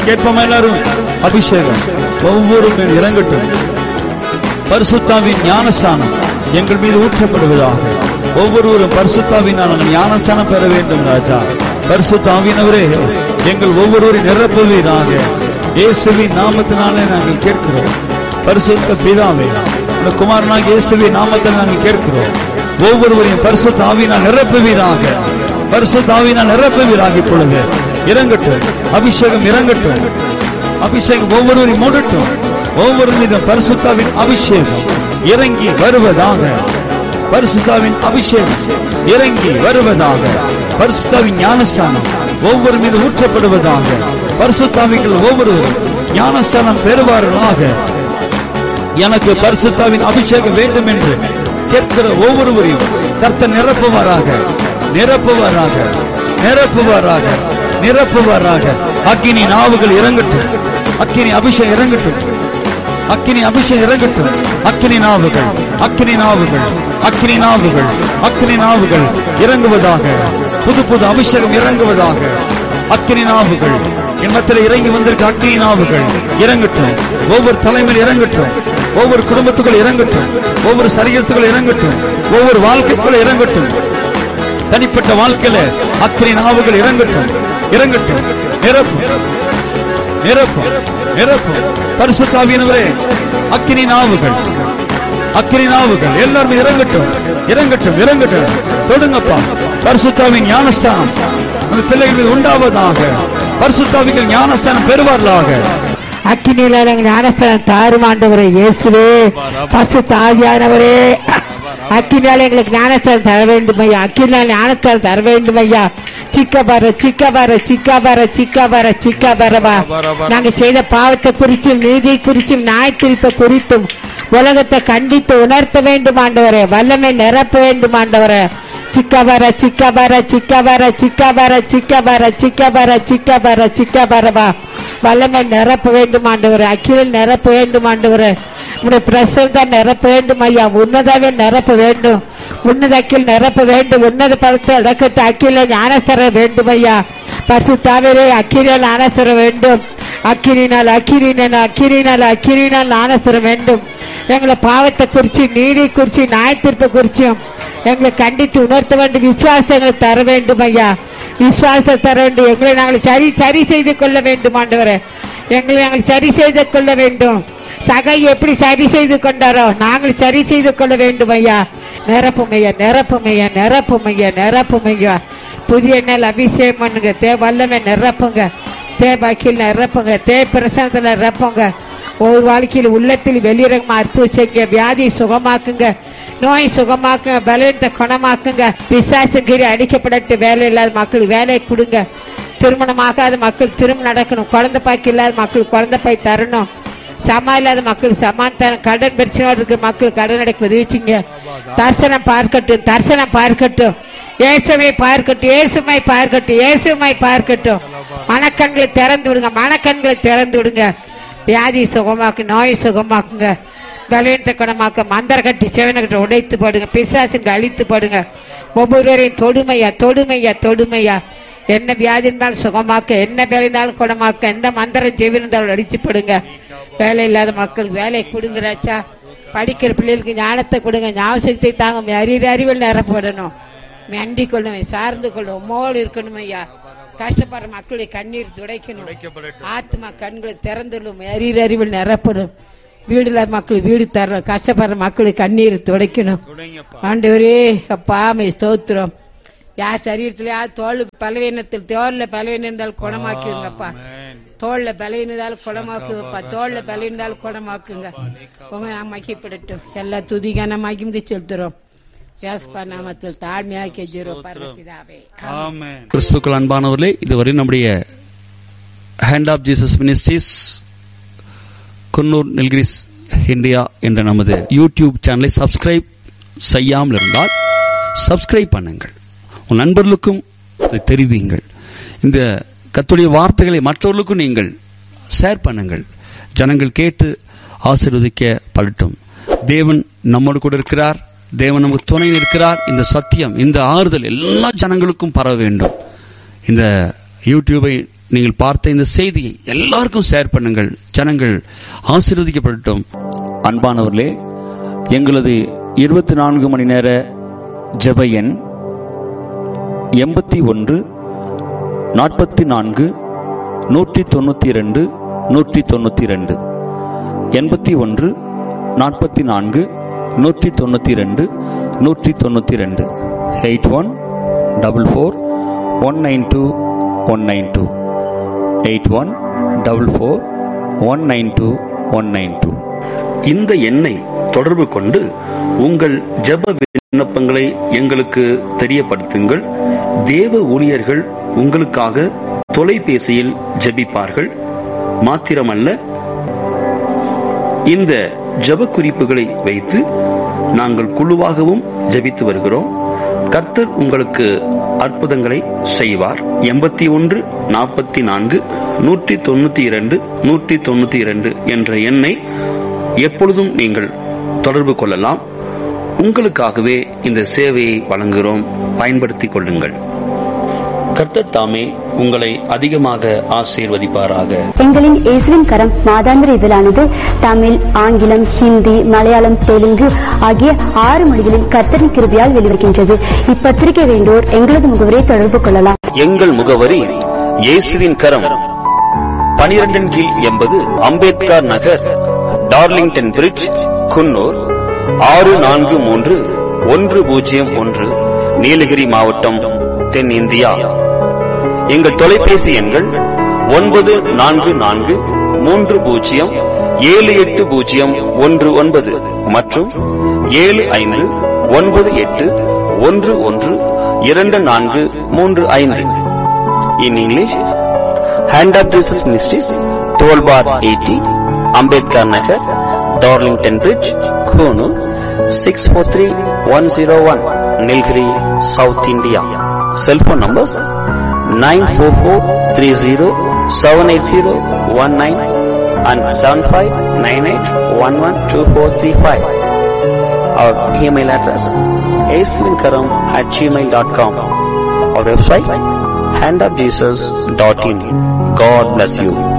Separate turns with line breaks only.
கேட்போமா எல்லாரும் அபிஷேகம் ஒவ்வொரு மேல் இறங்கட்டும் பரிசுத்தாவின் ஞானஸ்தானம் எங்கள் மீது ஊற்றப்படுவதாக ஒவ்வொருவரும் பரிசுத்தாவினால் ஞானஸ்தானம் பெற வேண்டும் ராஜா பரிசுத்தாவினவரே எங்கள் ஒவ்வொருவரையும் நிரப்புவீராக இயேசுவின் நாமத்தினாலே நாங்கள் கேட்கிறோம் பரிசுத்த பிதாவே உம்முடைய குமாரனாக இயேசுவின் நாமத்தில் நாங்கள் கேட்கிறோம் ஒவ்வொருவரையும் பரிசுத்த ஆவியினால் நிரப்புவீராக பரிசுத்த ஆவியினால் நிரப்புவீராக இப்பொழுது இறங்கட்டும் அபிஷேகம் இறங்கட்டும் அபிஷேகம் ஒவ்வொருவரையும் மூடட்டும் ஒவ்வொரு மீதும் பரிசுத்தாவின் அபிஷேகம் இறங்கி வருவதாக பரிசுத்தாவின் அபிஷேகம் இறங்கி வருவதாக பரிசுத்தாவின் ஞானஸ்தானம் ஒவ்வொரு மீது ஊற்றப்படுவதாக பரிசுத்தாவிகள் ஒவ்வொருவரும் ஞானஸ்தானம் பெறுவார்களாக எனக்கு பரிசுத்தாவின் அபிஷேகம் வேண்டும் என்று கேட்கிற ஒவ்வொருவரையும் கர்த்தர் நிரப்புவாராக நிரப்புவாராக நிரப்புவாராக நிரப்புவாராக அக்கினி நாவுகள் இறங்கட்டும் அக்கினி அபிஷேகம் இறங்கட்டும் அக்கினி அபிஷேகம் இறங்கட்டும் அக்கினி நாவுகள் அக்கினி நாவுகள் அக்கினி நாவுகள் அக்கினி நாவுகள் இறங்குவதாக புது புது அபிஷேகம் இறங்குவதாக அக்கினி நாவுகள் என் மத்தியில் இறங்கி வந்திருக்க அக்கினி நாவுகள் இறங்கட்டும் ஒவ்வொரு தலைமையில் இறங்கட்டும் ஒவ்வொரு குடும்பத்துக்குள் இறங்கட்டும் ஒவ்வொரு சரீரத்துக்குள் இறங்கட்டும் ஒவ்வொரு வாழ்க்கைக்குள்ள இறங்கட்டும் தனிப்பட்ட வாழ்க்கையில அக்கினி நாவுகள் இறங்கட்டும் இறங்கட்டும் நிரப்பும் நிரப்பும் நிரப்பும் பரிசுத்தாவியனவரே அக்கினி நாவுகள் அக்கினி நாவுகள் எல்லாருமே இறங்கட்டும் இறங்கட்டும் இறங்கட்டும் தொடுங்கப்பா பரிசுத்தாவின் ஞானஸ்தானம் அந்த பிள்ளைகள் உண்டாவதாக பரிசுத்தாவிகள் ஞானஸ்தானம் பெறுவார்களாக
அக்கினியில ஞானஸ்தானம் தாருமாண்டவரே இயேசுவே பசு தாவியானவரே அக்கினால எங்களுக்கு ஞானஸ்தானம் தர வேண்டும் ஐயா அக்கினால ஞானஸ்தானம் தர வேண்டும் ஐயா சிக்க பாரு சிக்க பாரு சிக்க பாரு சிக்க பாரு சிக்க பாரவா நாங்க செய்த பாவத்தை குறிச்சும் நீதியை குறிச்சும் நாய் குறிப்பை குறித்தும் உலகத்தை கண்டித்து உணர்த்த வேண்டும் ஆண்டவரே வல்லமை நிரப்ப வேண்டும் ஆண்டவரே சிக்கபர சிக்கபர சிக்கபர சிக்கபர சிக்கபர சிக்கபர சிக்கபர சிக்கபரவா வல்லமை நிரப்ப வேண்டும் ஆண்டவரே அக்கிலில் நிரப்ப வேண்டும் ஆண்டவரே உடைய பிரசல் தான் நிரப்ப வேண்டும் ஐயா உன்னதாவே நிரப்ப வேண்டும் உன்னத அக்கில் நிரப்ப வேண்டும் உன்னத படத்தை இடக்கட்டு அக்கில ஞானஸ்தர வேண்டும் ஐயா பசு தாவிலே அக்கிரியால் ஞானஸ்தர வேண்டும் அக்கிரினால் அக்கிரினால் அக்கிரினால் அக்கிரினால் ஞானஸ்தர வேண்டும் எங்களை பாவத்தை குறிச்சு நீதி குறிச்சு நியாயத்திற்பை குறிச்சும் எங்களை கண்டித்து உணர்த்த வேண்டும் விசுவாசத்தை எங்களுக்கு தர வேண்டும் ஐயா விசுவாசத்தை தர வேண்டும் எங்களை நாங்கள் சரி சரி செய்து கொள்ள வேண்டும் ஆண்டவரே எங்களை நாங்கள் சரி செய்து கொள்ள வேண்டும் சகை எப்படி சரி செய்து கொண்டாரோ நாங்கள் சரி செய்து கொள்ள வேண்டும் ஐயா நிரப்பும் ஐயா நிரப்பும் ஐயா நிரப்பும் ஐயா நிரப்பும் ஐயா புதிய நாள் அபிஷேகம் பண்ணுங்க தே வல்லமை நிரப்புங்க தே பாக்கியில் நிரப்புங்க தே பிரசனத்துல நிரப்புங்க ஒவ்வொரு வாழ்க்கையில் உள்ளத்தில் வெளியிறங்கமா அற்புத செய்யுங்க வியாதியை சுகமாக்குங்க நோய் சுகமாக்குங்க பலவீனத்தை குணமாக்குங்க பிசாசுங்கிரி அடிக்கப்படட்டு வேலை இல்லாத மக்களுக்கு வேலையை கொடுங்க திருமணமாகாத மக்கள் திருமணம் நடக்கணும் குழந்தை பாக்கி இல்லாத மக்கள் குழந்தை பாய் தரணும் சமா இல்லாத மக்கள் சமான் தரணும் கடன் பிரச்சனையோடு இருக்கிற மக்கள் கடன் அடைக்க உதவிச்சிங்க தரிசனம் பார்க்கட்டும் தரிசனம் பார்க்கட்டும் இயேசுமை பார்க்கட்டும் இயேசுமை பார்க்கட்டும் இயேசுமை பார்க்கட்டும் மனக்கண்களை திறந்து விடுங்க மனக்கண்களை திறந்து விடுங்க வியாதி சுகமாக்கு நோய் சுகமாக்குங்க பலவீனத்தை குணமாக்க மந்தர கட்டி செவனகட்ட உடைத்து போடுங்க பிசாசுங்க அழித்து போடுங்க ஒவ்வொருவரையும் தொடுமையா தொடுமையா தொடுமையா என்ன வியாதி இருந்தாலும் சுகமாக்க என்ன வேலை இருந்தாலும் குணமாக்க எந்த மந்திரம் செவி இருந்தாலும் அடிச்சு போடுங்க வேலை இல்லாத மக்களுக்கு வேலை கொடுங்கறாச்சா படிக்கிற பிள்ளைகளுக்கு ஞானத்தை கொடுங்க ஞாபகத்தை தாங்க அறிவு அறிவில் நிரப்படணும் அண்டி கொள்ளணும் சார்ந்து கொள்ளும் உம்மோடு இருக்கணும் ஐயா கஷ்டப்படுற மக்களுடைய கண்ணீர் துடைக்கணும் ஆத்மா கண்களை திறந்துள்ளும் அறிவு அறிவில் நிரப்படும் வீடு இல்லாத மக்கள் வீடு தரணும் கஷ்டப்படுற மக்களுக்கு கண்ணீர் துடைக்கணும் ஆண்டவரே அப்பா மை ஸ்தோத்திரம் யார் சரீரத்துல யார் தோல் பலவீனத்தில் தோல்ல பலவீனம் இருந்தாலும் குணமாக்கிடுங்கப்பா தோல்ல பலவீனம் இருந்தாலும் குணமாக்குங்கப்பா தோல்ல பலவீனம் இருந்தாலும் குணமாக்குங்க உங்க நாம் மகிப்படட்டும் எல்லா துதிகான மகிழ்ந்து செலுத்துறோம் யாஸ்பா நாமத்தில் தாழ்மையாக கெஜிரோம் பரமபிதாவே
ஆமென்
கிறிஸ்துக்கள் அன்பானவர்களே இதுவரை நம்முடைய hand of Jesus ministries Coonoor Nilgiris India என்ற நமது யூடியூப் சேனலை சப்ஸ்கிரைப் செய்யாமல் இருந்தால் சப்ஸ்கிரைப் பண்ணுங்கள் உன் நண்பர்களுக்கும் இதை தெரிவியுங்கள் இந்த கத்துடைய வார்த்தைகளை மற்றவர்களுக்கும் நீங்கள் ஷேர் பண்ணுங்கள் ஜனங்கள் கேட்டு ஆசீர்வதிக்க படட்டும் தேவன் நம்மோடு கூட இருக்கிறார் தேவன் நமக்கு துணை இருக்கிறார் இந்த சத்தியம் இந்த ஆறுதல் எல்லா ஜனங்களுக்கும் பரவ வேண்டும் இந்த யூடியூபை நீங்கள் பார்த்த இந்த செய்தியை எல்லாருக்கும் ஷேர் பண்ணுங்கள் ஜனங்கள் ஆசீர்வதிக்கப்படட்டும் அன்பானவர்களே எங்களது இருபத்தி நான்கு மணி நேர ஜெப எண் எண்பத்தி ஒன்று நாற்பத்தி நான்கு நூற்றி தொண்ணூற்றி இரண்டு நூற்றி தொண்ணூற்றி ரெண்டு எண்பத்தி ஒன்று நாற்பத்தி நான்கு நூற்றி தொண்ணூற்றி ரெண்டு நூற்றி தொண்ணூற்றி ரெண்டு eight one double four one nine two one nine two eight one double four one nine two one nine two
இந்த எண்ணை தொடர்பு கொண்டு உங்கள் ஜெப விண்ணப்பங்களை எங்களுக்கு தெரியப்படுத்துங்கள் தேவ ஊழியர்கள் உங்களுக்காக தொலைபேசியில் ஜெபிப்பார்கள் மாத்திரமல்ல இந்த ஜெப குறிப்புகளை வைத்து நாங்கள் குழுவாகவும் ஜெபித்து வருகிறோம் கர்த்தர் உங்களுக்கு அற்புதங்களை செய்வார் எண்பத்தி ஒன்று நாற்பத்தி நான்கு நூற்றி தொண்ணூத்தி இரண்டு நூற்றி தொண்ணூத்தி இரண்டு என்ற எண்ணை எப்பொழுதும் நீங்கள் தொடர்பு கொள்ளலாம் உங்களுக்காகவே இந்த சேவையை வழங்குகிறோம் பயன்படுத்திக் கொள்ளுங்கள் கர்த்தர் தாமே உங்களை அதிகமாக ஆசீர்வதிப்பாராக
எங்களின் இயேசுவின் கரம் மாதாந்திர இதழானது தமிழ் ஆங்கிலம் ஹிந்தி மலையாளம் தெலுங்கு ஆகிய ஆறு மொழிகளில் கர்த்தரின் கிருபியால் வெளிவருகின்றது இப்பத்திரிகை வேண்டோர் எங்களது முகவரை தொடர்பு கொள்ளலாம்
எங்கள் முகவரி இயேசுவின் கரம் பனிரெண்டின் கீழ் எண்பது அம்பேத்கர் நகர் டார்லிங்டன் பிரிட்ஜ் குன்னூர் ஆறு நான்கு மூன்று ஒன்று பூஜ்ஜியம் ஒன்று நீலகிரி மாவட்டம் தென்னிந்தியா எங்கள் தொலைபேசி எண்கள் ஒன்பது நான்கு நான்கு மூன்று பூஜ்ஜியம் ஏழு எட்டு பூஜ்ஜியம் ஒன்று ஒன்பது மற்றும் ஏழு ஐந்து ஒன்பது எட்டு ஒன்று ஒன்று இரண்டு நான்கு மூன்று ஐந்து in English hand of Jesus ministries twelve four eighty Ambedkar Nagar Darlington bridge Coonoor six four three one zero one Nilgiri south India cellphone numbers nine four four three zero seven eight zero one nine and seven five nine eight one one two four three five our email address aswinkaram at gmail.com our website handofjesus.in god bless you